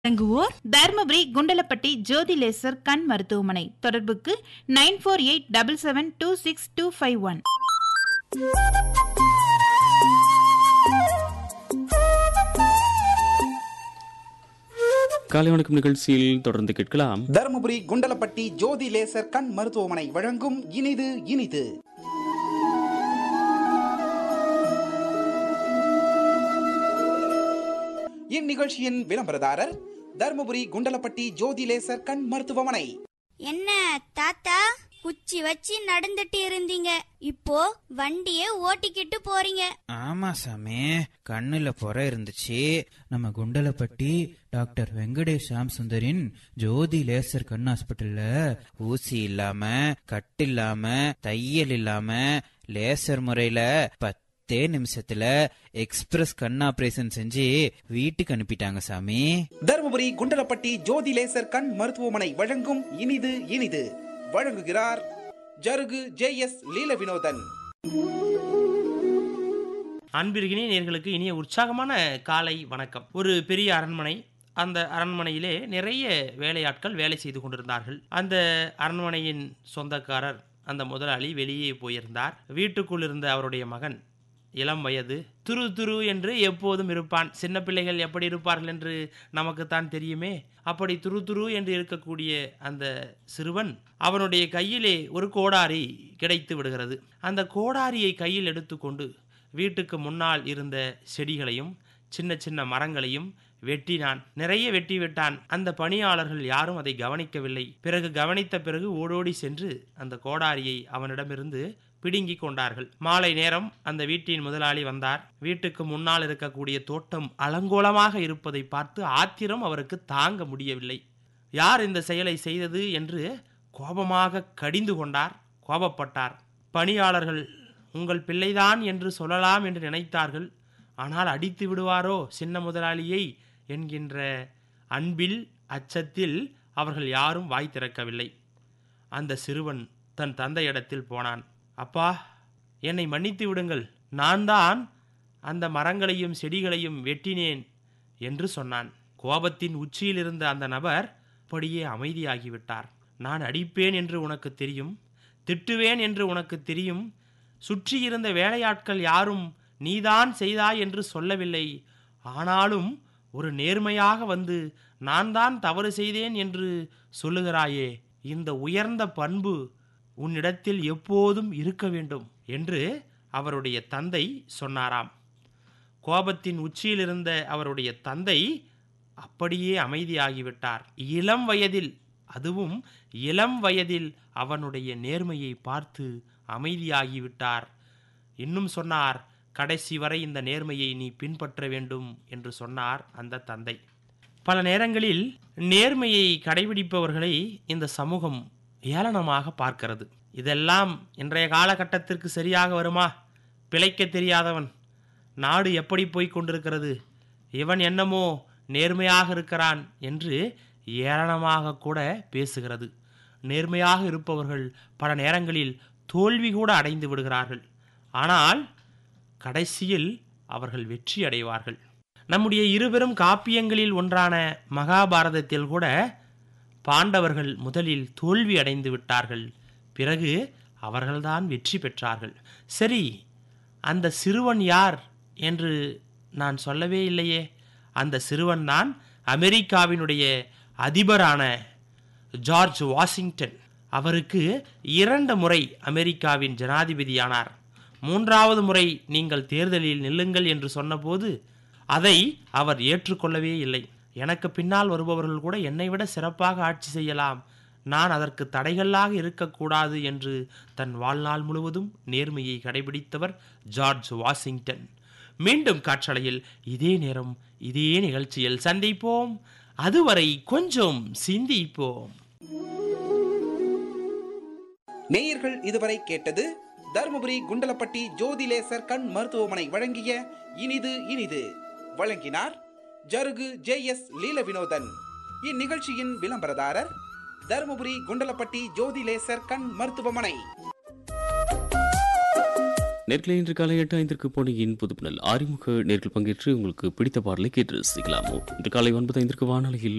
வழங்குவோர் தர்மபுரி குண்டலப்பட்டி ஜோதி லேசர் கண் மருத்துவமனை தொடர்புக்கு nine four eight double seven two six two five one காலை வணக்கம் நிகழ்ச்சியில் தொடர்ந்து கேட்கலாம் தருமபுரி குண்டலப்பட்டி ஜோதி லேசர் கண் மருத்துவமனை வழங்கும் இனிது இனிது இந்நிகழ்ச்சியின் விளம்பரதாரர் தருமபுரி குண்டலப்பட்டி ஜோதி லேசர் கண் மருத்துவமனை என்ன தாத்தா குச்சி வச்சு நடந்துட்டு இருந்தீங்க இப்போ வண்டியே ஓட்டிக்கிட்டு போறீங்க ஆமா சாமி கண்ணுல புற இருந்துச்சு நம்ம குண்டலப்பட்டி டாக்டர் வெங்கடேஷ் ராம் சுந்தரின் ஜோதி லேசர் கண் ஹாஸ்பிட்டல்ல ஊசி இல்லாம கட்டு இல்லாம தையல் இல்லாம லேசர் முறையில பத்தே நிமிஷத்துல எக்ஸ்பிரஸ் கண் ஆபரேஷன் செஞ்சு வீட்டுக்கு அனுப்பிட்டாங்க சாமி தருமபுரி குண்டலப்பட்டி ஜோதி லேசர் கண் மருத்துவமனை வழங்கும் இனிது இனிது வழங்குகிறார் ஜருகு ஜே எஸ் லீல வினோதன் அன்பிற்கினே நேர்களுக்கு இனிய உற்சாகமான காலை வணக்கம் ஒரு பெரிய அரண்மனை அந்த அரண்மனையிலே நிறைய வேலையாட்கள் வேலை செய்து கொண்டிருந்தார்கள் அந்த அரண்மனையின் சொந்தக்காரர் அந்த முதலாளி வெளியே போயிருந்தார் வீட்டுக்குள் இருந்த அவருடைய மகன் இளம் வயது துரு துரு என்று எப்போதும் இருப்பான் சின்ன பிள்ளைகள் எப்படி இருப்பார்கள் என்று நமக்குத்தான் தெரியுமே அப்படி துரு துரு என்று இருக்கக்கூடிய அந்த சிறுவன் அவனுடைய கையிலே ஒரு கோடாரி கிடைத்து விடுகிறது அந்த கோடாரியை கையில் எடுத்துக்கொண்டு வீட்டுக்கு முன்னால் இருந்த செடிகளையும் சின்ன சின்ன மரங்களையும் வெட்டினான் நிறைய வெட்டி விட்டான் அந்த பணியாளர்கள் யாரும் அதை கவனிக்கவில்லை பிறகு கவனித்த பிறகு ஓடோடி சென்று அந்த கோடாரியை அவனிடமிருந்து பிடுங்கி கொண்டார்கள் மாலை நேரம் அந்த வீட்டின் முதலாளி வந்தார் வீட்டுக்கு முன்னால் இருக்கக்கூடிய தோட்டம் அலங்கோலமாக இருப்பதை பார்த்து ஆத்திரம் அவருக்கு தாங்க முடியவில்லை யார் இந்த செயலை செய்தது என்று கோபமாக கடிந்து கொண்டார் கோபப்பட்டார் பணியாளர்கள் உங்கள் பிள்ளைதான் என்று சொல்லலாம் என்று நினைத்தார்கள் ஆனால் அடித்து விடுவாரோ சின்ன முதலாளியை என்கின்ற அன்பில் அச்சத்தில் அவர்கள் யாரும் வாய் திறக்கவில்லை அந்த சிறுவன் தன் தந்தையிடத்தில் போனான் அப்பா என்னை மன்னித்து விடுங்கள் நான் தான் அந்த மரங்களையும் செடிகளையும் வெட்டினேன் என்று சொன்னான் கோபத்தின் உச்சியில் இருந்த அந்த நபர் அப்படியே அமைதியாகிவிட்டார் நான் அடிப்பேன் என்று உனக்கு தெரியும் திட்டுவேன் என்று உனக்கு தெரியும் சுற்றி இருந்த வேலையாட்கள் யாரும் நீதான் செய்தாய் என்று சொல்லவில்லை ஆனாலும் ஒரு நேர்மையாக வந்து நான் தான் தவறு செய்தேன் என்று சொல்லுகிறாயே இந்த உயர்ந்த பண்பு உன்னிடத்தில் எப்போதும் இருக்க வேண்டும் என்று அவருடைய தந்தை சொன்னாராம் கோபத்தின் உச்சியில் இருந்த அவருடைய தந்தை அப்படியே அமைதியாகிவிட்டார் இளம் வயதில் அதுவும் இளம் வயதில் அவனுடைய நேர்மையை பார்த்து அமைதியாகிவிட்டார் இன்னும் சொன்னார் கடைசி வரை இந்த நேர்மையை நீ பின்பற்ற வேண்டும் என்று சொன்னார் அந்த தந்தை பல நேரங்களில் நேர்மையை கடைபிடிப்பவர்களை இந்த சமூகம் ஏளனமாக பார்க்கிறது இதெல்லாம் இன்றைய காலகட்டத்திற்கு சரியாக வருமா பிழைக்க தெரியாதவன் நாடு எப்படி போய்க் கொண்டிருக்கிறது இவன் என்னமோ நேர்மையாக இருக்கிறான் என்று ஏளனமாக கூட பேசுகிறது நேர்மையாக இருப்பவர்கள் பல நேரங்களில் தோல்வி கூட அடைந்து விடுகிறார்கள் ஆனால் கடைசியில் அவர்கள் வெற்றி அடைவார்கள் நம்முடைய இருபெரும் காப்பியங்களில் ஒன்றான மகாபாரதத்தில் கூட பாண்டவர்கள் முதலில் தோல்வி அடைந்து விட்டார்கள் பிறகு அவர்கள்தான் வெற்றி பெற்றார்கள் சரி அந்த சிறுவன் யார் என்று நான் சொல்லவே இல்லையே அந்த சிறுவன் தான் அமெரிக்காவினுடைய அதிபரான ஜார்ஜ் வாஷிங்டன் அவருக்கு இரண்டு முறை அமெரிக்காவின் ஜனாதிபதியானார் மூன்றாவது முறை நீங்கள் தேர்தலில் நில்லுங்கள் என்று சொன்னபோது அதை அவர் ஏற்றுக்கொள்ளவே இல்லை எனக்கு பின்னால் வருபவர்கள் கூட என்னை விட சிறப்பாக ஆட்சி செய்யலாம் நான் அதற்கு தடைகளாக இருக்கக்கூடாது என்று தன் வாழ்நாள் முழுவதும் நேர்மையை கடைபிடித்தவர் ஜார்ஜ் வாஷிங்டன் மீண்டும் காற்றலையில் இதே நேரம் இதே நிகழ்ச்சியில் சந்திப்போம் அதுவரை கொஞ்சம் சிந்திப்போம் நேயர்கள் இதுவரை கேட்டது தருமபுரி குண்டலப்பட்டி ஜோதி லேசர் கண் மருத்துவமனை வழங்கிய இனிது இனிது வழங்கினார் ஜருகு ஜே எஸ் லீல வினோதன் இந்நிகழ்ச்சியின் விளம்பரதாரர் தருமபுரி குண்டலப்பட்டி ஜோதி லேசர் கண் மருத்துவமனை நேர்களை இன்று காலை எட்டு ஐந்திற்கு போனியின் புதுப்பினல் அறிமுக நேர்கள் பங்கேற்று உங்களுக்கு பிடித்த பாடலை கேட்டு ரசிக்கலாமோ இன்று காலை ஒன்பது ஐந்திற்கு வானொலியில்